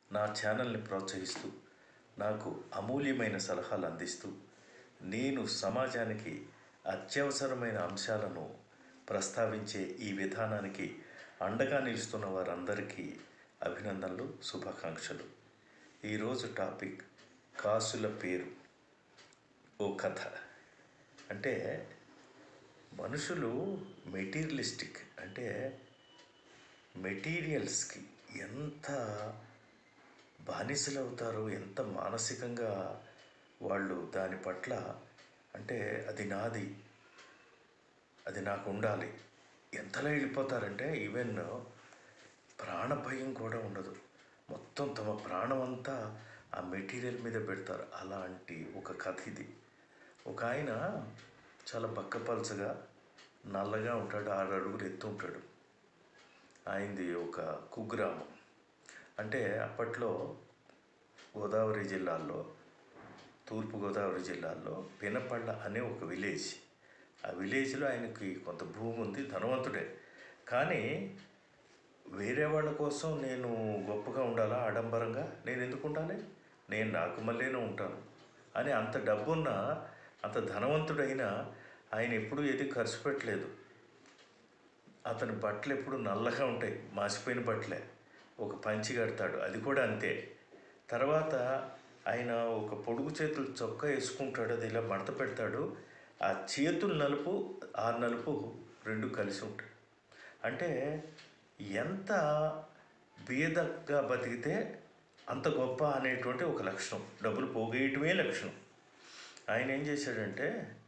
నా ఛానల్ని ప్రోత్సహిస్తూ నాకు అమూల్యమైన సలహాలు అందిస్తూ నేను సమాజానికి అత్యవసరమైన అంశాలను ప్రస్తావించే ఈ విధానానికి అండగా నిలుస్తున్న వారందరికీ అభినందనలు శుభాకాంక్షలు ఈరోజు టాపిక్ కాసుల పేరు ఓ కథ అంటే మనుషులు మెటీరియలిస్టిక్ అంటే మెటీరియల్స్కి ఎంత బానిసలు అవుతారో ఎంత మానసికంగా వాళ్ళు దాని పట్ల అంటే అది నాది అది నాకు ఉండాలి ఎంతలా వెళ్ళిపోతారంటే ఈవెన్ ప్రాణభయం కూడా ఉండదు మొత్తం తమ ప్రాణం అంతా ఆ మెటీరియల్ మీద పెడతారు అలాంటి ఒక కథ ఇది ఒక ఆయన చాలా బక్కపలచగా నల్లగా ఉంటాడు ఆరు అడుగులు ఎత్తు ఉంటాడు ఆయనది ఒక కుగ్రామం అంటే అప్పట్లో గోదావరి జిల్లాల్లో తూర్పు గోదావరి జిల్లాలో పినపళ్ళ అనే ఒక విలేజ్ ఆ విలేజ్లో ఆయనకి కొంత భూమి ఉంది ధనవంతుడే కానీ వేరే వాళ్ళ కోసం నేను గొప్పగా ఉండాలా ఆడంబరంగా నేను ఎందుకు ఉండాలి నేను నాకు మళ్ళీనే ఉంటాను అని అంత డబ్బున్న అంత ధనవంతుడైనా ఆయన ఎప్పుడూ ఏది ఖర్చు పెట్టలేదు అతని బట్టలు ఎప్పుడు నల్లగా ఉంటాయి మాసిపోయిన బట్టలే ఒక పంచి కడతాడు అది కూడా అంతే తర్వాత ఆయన ఒక పొడుగు చేతులు చొక్కా వేసుకుంటాడు అది ఇలా మడత పెడతాడు ఆ చేతుల నలుపు ఆ నలుపు రెండు కలిసి ఉంటాయి అంటే ఎంత బీదగా బతికితే అంత గొప్ప అనేటువంటి ఒక లక్షణం డబ్బులు పోగేయటమే లక్షణం ఆయన ఏం చేశాడంటే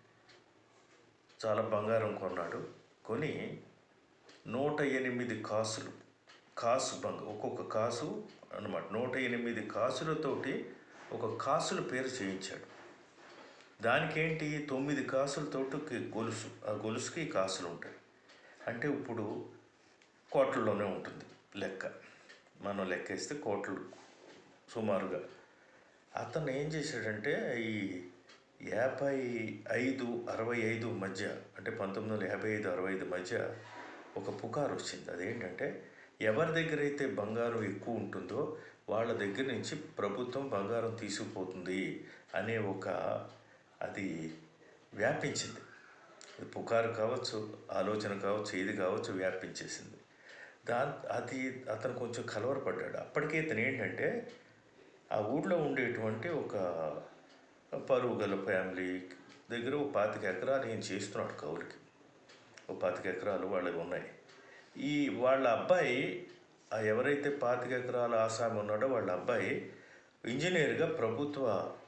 చాలా బంగారం కొన్నాడు కొని నూట ఎనిమిది కాసులు కాసు బంగ ఒక్కొక్క కాసు అన్నమాట నూట ఎనిమిది కాసులతోటి ఒక కాసుల పేరు చేయించాడు దానికేంటి తొమ్మిది కాసులతోటి గొలుసు ఆ గొలుసుకి కాసులు ఉంటాయి అంటే ఇప్పుడు కోట్లలోనే ఉంటుంది లెక్క మనం లెక్కేస్తే కోట్లు సుమారుగా అతను ఏం చేశాడంటే ఈ యాభై ఐదు అరవై ఐదు మధ్య అంటే పంతొమ్మిది వందల యాభై ఐదు అరవై ఐదు మధ్య ఒక పుకారు వచ్చింది అదేంటంటే ఎవరి దగ్గర అయితే బంగారం ఎక్కువ ఉంటుందో వాళ్ళ దగ్గర నుంచి ప్రభుత్వం బంగారం తీసుకుపోతుంది అనే ఒక అది వ్యాపించింది అది పుకారు కావచ్చు ఆలోచన కావచ్చు ఏది కావచ్చు వ్యాపించేసింది దా అది అతను కొంచెం కలవరపడ్డాడు అప్పటికే ఇతను ఏంటంటే ఆ ఊళ్ళో ఉండేటువంటి ఒక పరువు గల ఫ్యామిలీ దగ్గర ఒక పాతిక ఎకరాలు ఏం చేస్తున్నాడు కౌలుకి ఒక పాతిక ఎకరాలు వాళ్ళవి ఉన్నాయి ఈ వాళ్ళ అబ్బాయి ఆ ఎవరైతే పాతిక ఎకరాల ఆసామి ఉన్నాడో వాళ్ళ అబ్బాయి ఇంజనీర్గా ప్రభుత్వ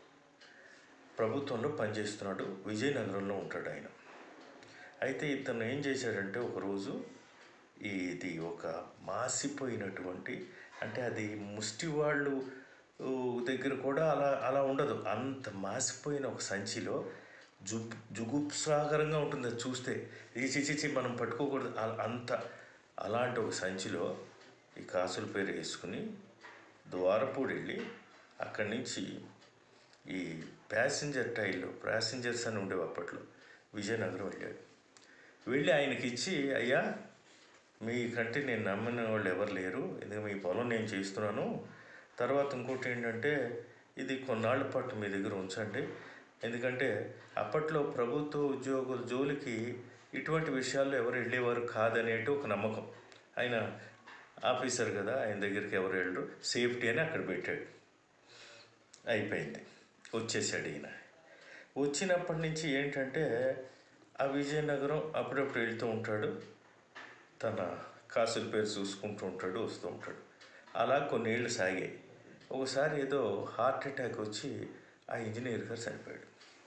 ప్రభుత్వంలో పనిచేస్తున్నాడు విజయనగరంలో ఉంటాడు ఆయన అయితే ఇతను ఏం చేశాడంటే ఒకరోజు ఇది ఒక మాసిపోయినటువంటి అంటే అది ముష్టి వాళ్ళు ఊ, దగ్గర కూడా అలా అలా ఉండదు అంత మాసిపోయిన ఒక సంచిలో జు జుగుప్సాకరంగా ఉంటుంది అది చూస్తే ఇది చిచిచి మనం పట్టుకోకూడదు అ- అంత అలాంటి ఒక సంచిలో ఈ కాసుల పేరు వేసుకుని ద్వారపూడి వెళ్ళి అక్కడి నుంచి ఈ ప్యాసింజర్ టైల్లో ప్యాసింజర్స్ అని ఉండేవి అప్పట్లో విజయనగరం వెళ్ళాడు వెళ్ళి ఆయనకి ఇచ్చి అయ్యా మీకంటే నేను నమ్మిన వాళ్ళు ఎవరు లేరు ఎందుకంటే మీ పొలం నేను చేస్తున్నాను తర్వాత ఇంకోటి ఏంటంటే ఇది కొన్నాళ్ళ పాటు మీ దగ్గర ఉంచండి ఎందుకంటే అప్పట్లో ప్రభుత్వ ఉద్యోగుల జోలికి ఇటువంటి విషయాల్లో ఎవరు వెళ్ళేవారు కాదనేటి ఒక నమ్మకం ఆయన ఆఫీసర్ కదా ఆయన దగ్గరికి ఎవరు వెళ్ళరు సేఫ్టీ అని అక్కడ పెట్టాడు అయిపోయింది వచ్చేసాడు ఈయన వచ్చినప్పటి నుంచి ఏంటంటే ఆ విజయనగరం అప్పుడప్పుడు వెళ్తూ ఉంటాడు తన కాసుల పేరు చూసుకుంటూ ఉంటాడు వస్తూ ఉంటాడు అలా కొన్నేళ్ళు సాగాయి ఒకసారి ఏదో హార్ట్ అటాక్ వచ్చి ఆ ఇంజనీర్ గారు చనిపోయాడు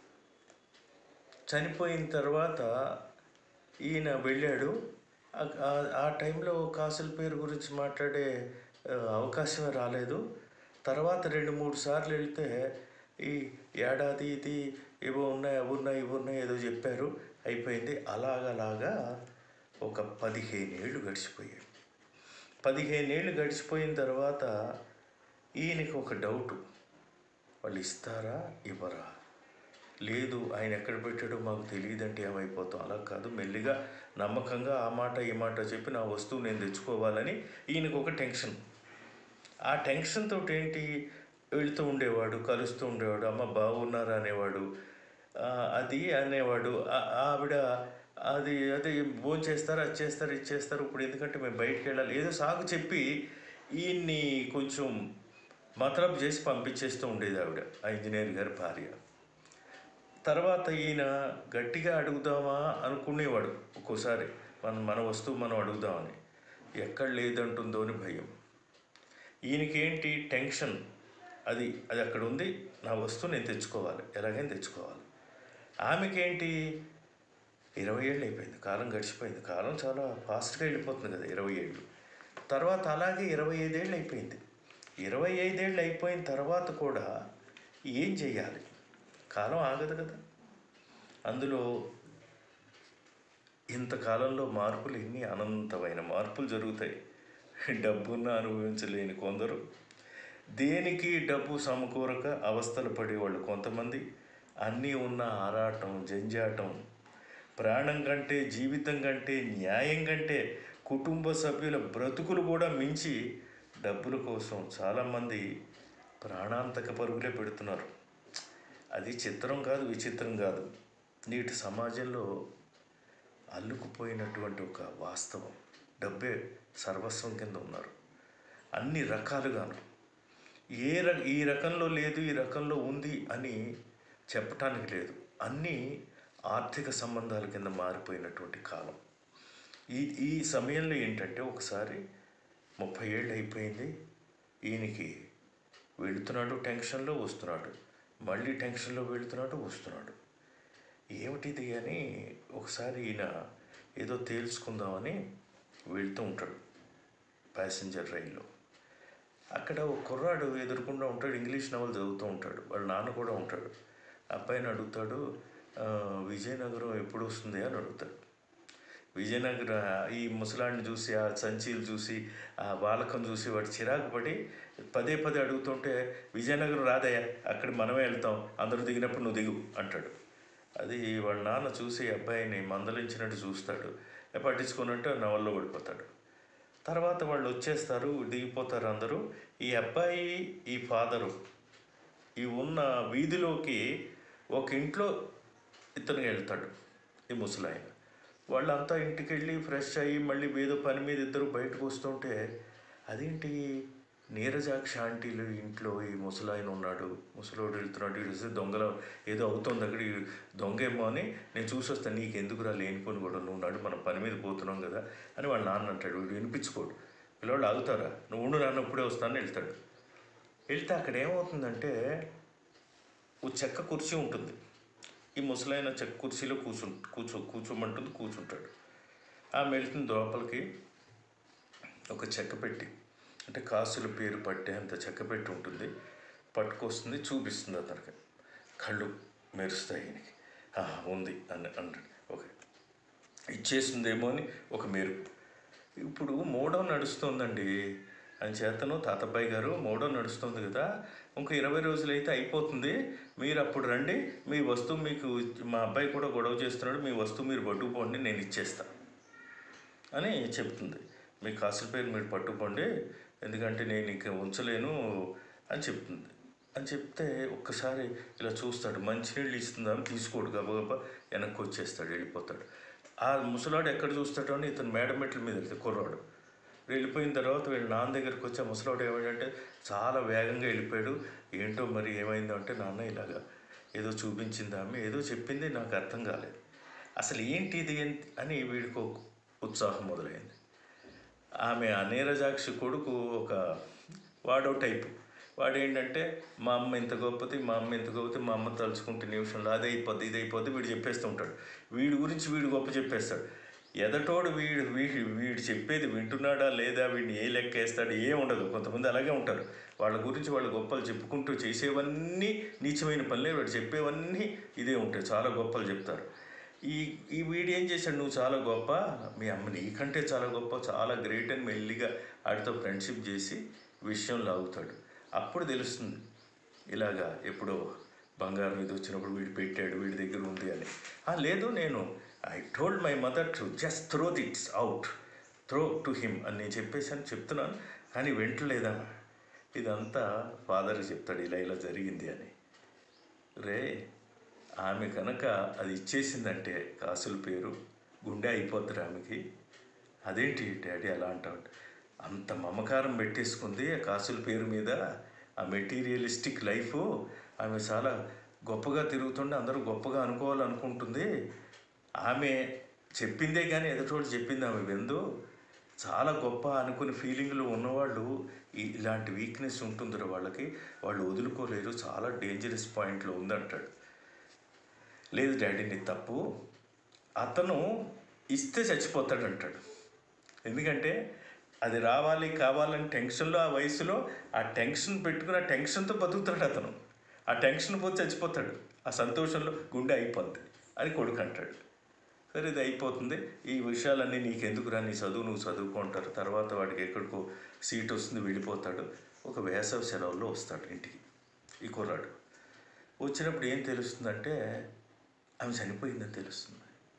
చనిపోయిన తర్వాత ఈయన వెళ్ళాడు ఆ- ఆ- ఆ టైంలో కాసుల పేరు గురించి మాట్లాడే ఆ, అవకాశమే రాలేదు తర్వాత రెండు మూడు సార్లు వెళ్తే ఈ ఏడాది ఇది ఇవి ఉన్నాయి అవి ఉన్నాయి ఇవి ఉన్నాయి ఏదో చెప్పారు అయిపోయింది అలాగలాగా ఒక పదిహేను ఏళ్ళు గడిచిపోయాయి పదిహేను ఏళ్ళు గడిచిపోయిన తర్వాత ఈయనకి ఒక డౌటు వాళ్ళు ఇస్తారా ఇవ్వరా లేదు ఆయన ఎక్కడ పెట్టాడో మాకు తెలియదంటే ఏమైపోతాం అలా కాదు మెల్లిగా నమ్మకంగా ఆ మాట ఈ మాట చెప్పి నా వస్తువు నేను తెచ్చుకోవాలని ఈయనకు ఒక టెన్షన్ ఆ టెన్షన్ తోటి ఏంటి వెళ్తూ ఉండేవాడు కలుస్తూ ఉండేవాడు అమ్మ బాగున్నారా అనేవాడు ఆ, అది అనేవాడు ఆ- ఆవిడ అది అది భోజనం చేస్తారు అది చేస్తారు ఇది చేస్తారు ఇప్పుడు ఎందుకంటే మేము బయటికి వెళ్ళాలి ఏదో సాగు చెప్పి ఈయన్ని కొంచెం మతలబ్ చేసి పంపించేస్తూ ఉండేది ఆవిడ ఆ ఇంజనీర్ గారి భార్య తర్వాత ఈయన గట్టిగా అడుగుదామా అనుకునేవాడు ఒక్కోసారి మన మన వస్తువు మనం అడుగుదామని ఎక్కడ లేదంటుందో అని భయం ఈయనకేంటి టెన్షన్ అది అది అక్కడ ఉంది నా వస్తువు నేను తెచ్చుకోవాలి ఎలాగైనా తెచ్చుకోవాలి ఆమెకేంటి ఇరవై ఏళ్ళు అయిపోయింది కాలం గడిచిపోయింది కాలం చాలా ఫాస్ట్గా వెళ్ళిపోతుంది కదా ఇరవై ఏళ్ళు తర్వాత అలాగే ఇరవై ఐదేళ్ళు అయిపోయింది ఇరవై ఐదేళ్ళు అయిపోయిన తర్వాత కూడా ఏం చెయ్యాలి కాలం ఆగదు కదా అందులో ఇంతకాలంలో మార్పులు ఎన్ని అనంతమైన మార్పులు జరుగుతాయి డబ్బున్న అనుభవించలేని కొందరు దేనికి డబ్బు సమకూరక అవస్థలు పడేవాళ్ళు కొంతమంది అన్నీ ఉన్న ఆరాటం జంజాటం ప్రాణం కంటే జీవితం కంటే న్యాయం కంటే కుటుంబ సభ్యుల బ్రతుకులు కూడా మించి డబ్బుల కోసం చాలామంది ప్రాణాంతక పరుగులే పెడుతున్నారు అది చిత్రం కాదు విచిత్రం కాదు నేటి సమాజంలో అల్లుకుపోయినటువంటి ఒక వాస్తవం డబ్బే సర్వస్వం కింద ఉన్నారు అన్ని రకాలుగాను ఏ ర ఈ రకంలో లేదు ఈ రకంలో ఉంది అని చెప్పటానికి లేదు అన్నీ ఆర్థిక సంబంధాల కింద మారిపోయినటువంటి కాలం ఈ ఈ సమయంలో ఏంటంటే ఒకసారి ముప్పై ఏళ్ళు అయిపోయింది ఈయనకి వెళుతున్నాడు టెన్షన్లో వస్తున్నాడు మళ్ళీ టెన్షన్లో వెళుతున్నాడు వస్తున్నాడు ఏమిటిది అని ఒకసారి ఈయన ఏదో తేల్చుకుందామని వెళ్తూ ఉంటాడు ప్యాసింజర్ రైల్లో అక్కడ ఒక కుర్రాడు ఎదురుకుండా ఉంటాడు ఇంగ్లీష్ నవల్ చదువుతూ ఉంటాడు వాళ్ళ నాన్న కూడా ఉంటాడు అబ్బాయిని అడుగుతాడు "ఆ, విజయనగరం ఎప్పుడు వస్తుంది అని అడుగుతాడు విజయనగర ఈ ముసలాడిని చూసి ఆ సంచీలు చూసి ఆ బాలకం చూసి వాడు చిరాకు పడి పదే పదే అడుగుతుంటే విజయనగరం రాదయ్యా అక్కడ మనమే వెళ్తాం అందరూ దిగినప్పుడు నువ్వు దిగు అంటాడు అది వాళ్ళ నాన్న చూసి అబ్బాయిని మందలించినట్టు చూస్తాడు పట్టించుకున్నట్టు నవల్లో పడిపోతాడు తర్వాత వాళ్ళు వచ్చేస్తారు దిగిపోతారు అందరూ ఈ అబ్బాయి ఈ ఫాదరు ఈ ఉన్న వీధిలోకి ఒక ఇంట్లో ఇతను వెళ్తాడు ఈ ముసలాయన వాళ్ళంతా ఇంటికి వెళ్ళి ఫ్రెష్ అయ్యి మళ్ళీ ఏదో పని మీద ఇద్దరు బయటకు వస్తుంటే అదేంటి నీరజాక్ష ఆంటీలు ఇంట్లో ఈ ముసలాయన ఉన్నాడు ముసలోడు వెళ్తున్నాడు ఇటు చూస్తే దొంగల ఏదో అవుతుంది అక్కడ ఈ దొంగేమో అని నేను చూసి వస్తాను నీకు ఎందుకురా లేనిపోని కూడా నువ్వు ఉన్నాడు మనం పని మీద పోతున్నాం కదా అని వాళ్ళ నాన్న అంటాడు వీడు వినిపించుకోడు పిల్లవాళ్ళు ఆగుతారా నువ్వు ఉండు నాన్న ఇప్పుడే వస్తానని వెళ్తాడు వెళ్తే అక్కడ ఏమవుతుందంటే ఓ చెక్క కుర్చీ ఉంటుంది ఈ ముసలైన చెక్క కుర్చీలో కూర్చు కూర్చో కూర్చోమంటుంది కూర్చుంటాడు ఆమె వెళ్తుంది లోపలికి ఒక చెక్క పెట్టి అంటే కాసుల పేరు పట్టే అంత చెక్క పెట్టి ఉంటుంది పట్టుకొస్తుంది చూపిస్తుంది అతనికి కళ్ళు మెరుస్తాయి ఈయనకి "ఆ, ఉంది అని అంటాడు ఓకే ఇచ్చేసిందేమో అని ఒక మెరుపు ఇప్పుడు మోడో నడుస్తుందండి అని చేతను తాతబ్బాయి గారు మోడో నడుస్తుంది కదా ఇంకో ఇరవై రోజులైతే అయిపోతుంది మీరు అప్పుడు రండి మీ వస్తువు మీకు మా అబ్బాయి కూడా గొడవ చేస్తున్నాడు మీ వస్తువు మీరు పట్టుకుపోండి నేను ఇచ్చేస్తాను అని చెప్తుంది మీ కాసుల పేరు మీరు పట్టుకోండి ఎందుకంటే నేను ఇంక ఉంచలేను అని చెప్తుంది అని చెప్తే ఒక్కసారి ఇలా చూస్తాడు మంచినీళ్ళు ఇస్తుందని తీసుకోడు గబగబా వెనక్కి వచ్చేస్తాడు వెళ్ళిపోతాడు ఆ ముసలాడు ఎక్కడ చూస్తాడో అని ఇతను మేడ మెట్ల మీద వెళ్తే కుర్రాడు వెళ్ళిపోయిన తర్వాత వీళ్ళ నాన్న దగ్గరికి వచ్చి ఆ ముసలాడు ఏమైందంటే చాలా వేగంగా వెళ్ళిపోయాడు ఏంటో మరి ఏమైందో అంటే నాన్న ఇలాగా ఏదో చూపించింది ఆమె ఏదో చెప్పింది నాకు అర్థం కాలేదు అసలు ఏంటి ఇది ఏంటి అని వీడికి ఒక ఉత్సాహం మొదలైంది ఆమె ఆ నీరజాక్షి కొడుకు ఒక వాడో టైపు వాడు ఏంటంటే మా అమ్మ ఇంత గొప్పది మా అమ్మ ఇంత గొప్పది మా అమ్మ తలుచుకుంటే నిమిషంలో అది అయిపోద్ది ఇది అయిపోద్ది వీడు చెప్పేస్తూ ఉంటాడు వీడి గురించి వీడు గొప్ప చెప్పేస్తాడు ఎదటోడు వీడు వీడు వీడు చెప్పేది వింటున్నాడా లేదా వీడిని ఏ లెక్క వేస్తాడు ఏం ఉండదు కొంతమంది అలాగే ఉంటారు వాళ్ళ గురించి వాళ్ళ గొప్పలు చెప్పుకుంటూ చేసేవన్నీ నీచమైన పనులే వాడు చెప్పేవన్నీ ఇదే ఉంటాయి చాలా గొప్పలు చెప్తారు ఈ ఈ వీడు ఏం చేశాడు నువ్వు చాలా గొప్ప మీ అమ్మ నీకంటే చాలా గొప్ప చాలా గ్రేట్ అని మెల్లిగా ఆడితో ఫ్రెండ్షిప్ చేసి విషయం లాగుతాడు అప్పుడు తెలుస్తుంది ఇలాగా ఎప్పుడో బంగారం ఇది వచ్చినప్పుడు వీడు పెట్టాడు వీడి దగ్గర ఉంది అని "ఆ, లేదు నేను I told my mother to just throw these out throw to him అని నేను చెప్పేసాను చెప్తున్నాను కానీ వింటలేదా ఇదంతా ఫాదర్కి చెప్తాడు ఇలా ఇలా జరిగింది అని రే ఆమె కనుక అది ఇచ్చేసిందంటే కాసుల పేరు గుండె అయిపోద్ది ఆమెకి అదేంటి డాడీ అలా అంటాడు అంత మమకారం పెట్టేసుకుంది ఆ కాసుల పేరు మీద ఆ మెటీరియలిస్టిక్ లైఫ్ ఆమె చాలా గొప్పగా తిరుగుతుండే అందరూ గొప్పగా అనుకోవాలనుకుంటుంది ఆమె చెప్పిందే కానీ ఎదుటోళ్ళు చెప్పింది ఆమె విందు చాలా గొప్ప అనుకునే ఫీలింగ్లో ఉన్నవాళ్ళు ఈ- ఇలాంటి వీక్నెస్ ఉంటుందిరా వాళ్ళకి వాళ్ళు వదులుకోలేరు చాలా డేంజరస్ పాయింట్లో ఉందంటాడు లేదు డాడీ నీ తప్పు అతను ఇస్తే చచ్చిపోతాడు అంటాడు ఎందుకంటే అది రావాలి కావాలని టెన్షన్లో ఆ వయసులో ఆ టెన్షన్ పెట్టుకుని ఆ టెన్షన్తో బతుకుతాడు అతను ఆ టెన్షన్ పోతే చచ్చిపోతాడు ఆ సంతోషంలో గుండె అయిపోద్ది అని కొడుకు అంటాడు సరే ఇది అయిపోతుంది ఈ విషయాలన్నీ నీకెందుకురా నీ చదువు నువ్వు చదువుకుంటారు తర్వాత వాడికి ఎక్కడికో సీట్ వస్తుంది వెళ్ళిపోతాడు ఒక వేసవి సెలవుల్లో వస్తాడు ఇంటికి ఈ కుర్రాడు వచ్చినప్పుడు ఏం తెలుస్తుందంటే ఆమె చనిపోయిందని తెలుస్తుంది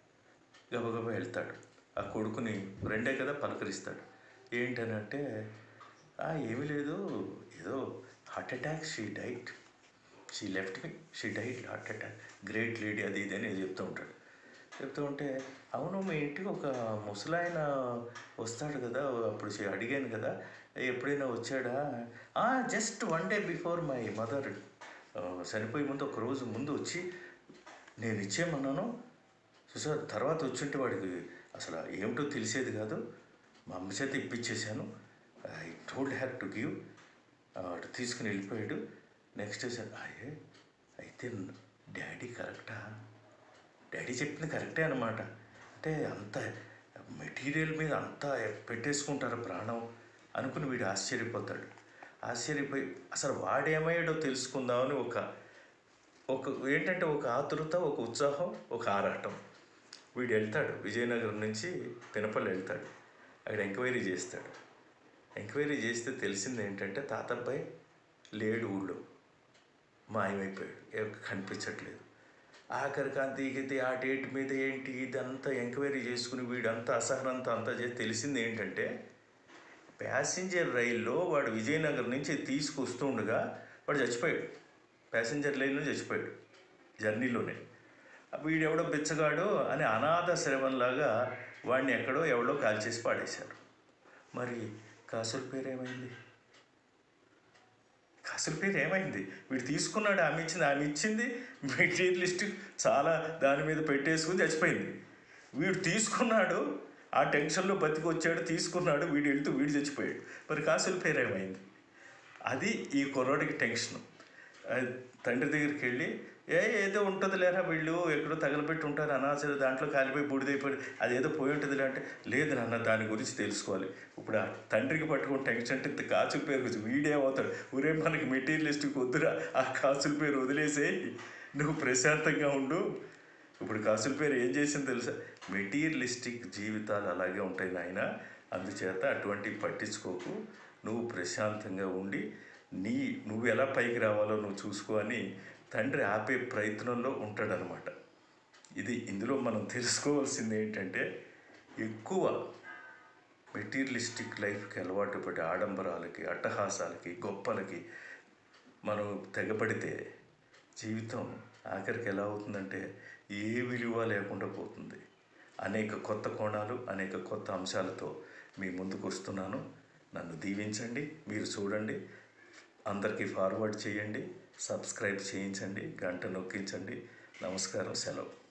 గబగబా వెళ్తాడు ఆ కొడుకుని ఫ్రెండే కదా పలకరిస్తాడు ఏంటనంటే "ఆ, ఏమీ లేదు ఏదో heart attack she died she left me she died heart attack great lady అది ఇది అని చెప్తూ ఉంటాడు చెప్తూ ఉంటే అవును మీ ఇంటికి ఒక ముసలాయన వస్తాడు కదా అప్పుడు చే- అడిగాను కదా ఎప్పుడైనా వచ్చాడా just one day before my mother చనిపోయే ముందు ఒక రోజు ముందు వచ్చి నేను ఇచ్చేయమన్నాను చూసా తర్వాత వచ్చింటే వాడికి అసలు ఏమిటో తెలిసేది కాదు మా అమ్మ చేత ఇప్పించేశాను I told have to give వాడు తీసుకుని వెళ్ళిపోయాడు నెక్స్ట్ అయ్యే అయితే డాడీ కరెక్టా డాడీ చెప్పింది కరెక్టే అనమాట అంటే అంత మెటీరియల్ మీద అంతా పెట్టేసుకుంటారు ప్రాణం అనుకుని వీడు ఆశ్చర్యపోతాడు ఆశ్చర్యపోయి అసలు వాడేమయ్యాడో తెలుసుకుందామని ఒక ఒక ఏంటంటే ఒక ఆతురత ఒక ఉత్సాహం ఒక ఆరాటం వీడు వెళ్తాడు విజయనగరం నుంచి పినపల్లి వెళ్తాడు అక్కడ ఎంక్వైరీ చేస్తాడు ఎంక్వైరీ చేస్తే తెలిసింది ఏంటంటే తాతబ్బాయి లేడు ఊళ్ళో మాయమైపోయాడు ఎక్కడ కనిపించట్లేదు ఆఖరికి అంత దిగితే ఆ డేట్ మీద ఏంటి ఇదంతా ఎంక్వైరీ చేసుకుని వీడంతా అసహనంతా అంతా చేసి తెలిసింది ఏంటంటే ప్యాసింజర్ రైల్లో వాడు విజయనగరం నుంచి తీసుకొస్తుండగా వాడు చచ్చిపోయాడు ప్యాసింజర్ రైల్లో చచ్చిపోయాడు జర్నీలోనే వీడెవడో బిచ్చగాడు అని అనాథ శ్రవంలాగా వాడిని ఎక్కడో ఎవడో కాల్చేసి పాడేశారు మరి కాసుల పేరు ఏమైంది కాసుల పేరు ఏమైంది వీడు తీసుకున్నాడు ఆమె ఇచ్చింది ఆమె ఇచ్చింది మెటీరియల్ లిస్ట్ చాలా దాని మీద పెట్టేసుకుని చచ్చిపోయింది వీడు తీసుకున్నాడు ఆ టెన్షన్లో బతికి వచ్చాడు తీసుకున్నాడు వీడు వెళ్తూ వీడు చచ్చిపోయాడు మరి కాసుల పేరు ఏమైంది అది ఈ కుర్రోడికి టెన్షన్ ఆ, తండ్రి దగ్గరికి వెళ్ళి ఏ ఏదో ఉంటుంది లేరా వీళ్ళు ఎక్కడో తగలబెట్టి ఉంటారు అనాసరి దాంట్లో కాలిపోయి బూడిదైపోయి అదేదో పోయి ఉంటుంది అంటే లేదు నాన్న దాని గురించి తెలుసుకోవాలి ఇప్పుడు ఆ తండ్రికి పట్టుకుని టెన్షన్ అంటే ఇంత కాసుల పేరు గురించి వీడేమవుతాడు ఊరే మనకి మెటీరియలిస్ట్కి వద్దురా ఆ కాసుల పేరు వదిలేసేయి నువ్వు ప్రశాంతంగా ఉండు ఇప్పుడు కాసుల పేరు ఏం చేసింది తెలుసా మెటీరియలిస్టిక్ జీవితాలు అలాగే ఉంటాయి నాయన అందుచేత అటువంటివి పట్టించుకోకు నువ్వు ప్రశాంతంగా ఉండి నీ నువ్వు ఎలా పైకి రావాలో నువ్వు చూసుకో అని తండ్రి ఆపే ప్రయత్నంలో ఉంటాడనమాట ఇది ఇందులో మనం తెలుసుకోవాల్సింది ఏంటంటే ఎక్కువ మెటీరియలిస్టిక్ లైఫ్కి అలవాటు పడి ఆడంబరాలకి అట్టహాసాలకి గొప్పలకి మనం తెగపడితే జీవితం ఆఖరికి ఎలా అవుతుందంటే ఏ విలువ లేకుండా పోతుంది అనేక కొత్త కోణాలు అనేక కొత్త అంశాలతో మీ ముందుకు వస్తున్నాను నన్ను దీవించండి మీరు చూడండి అందరికీ ఫార్వర్డ్ చేయండి సబ్స్క్రైబ్ చేయించండి గంట నొక్కించండి నమస్కారం సెలవు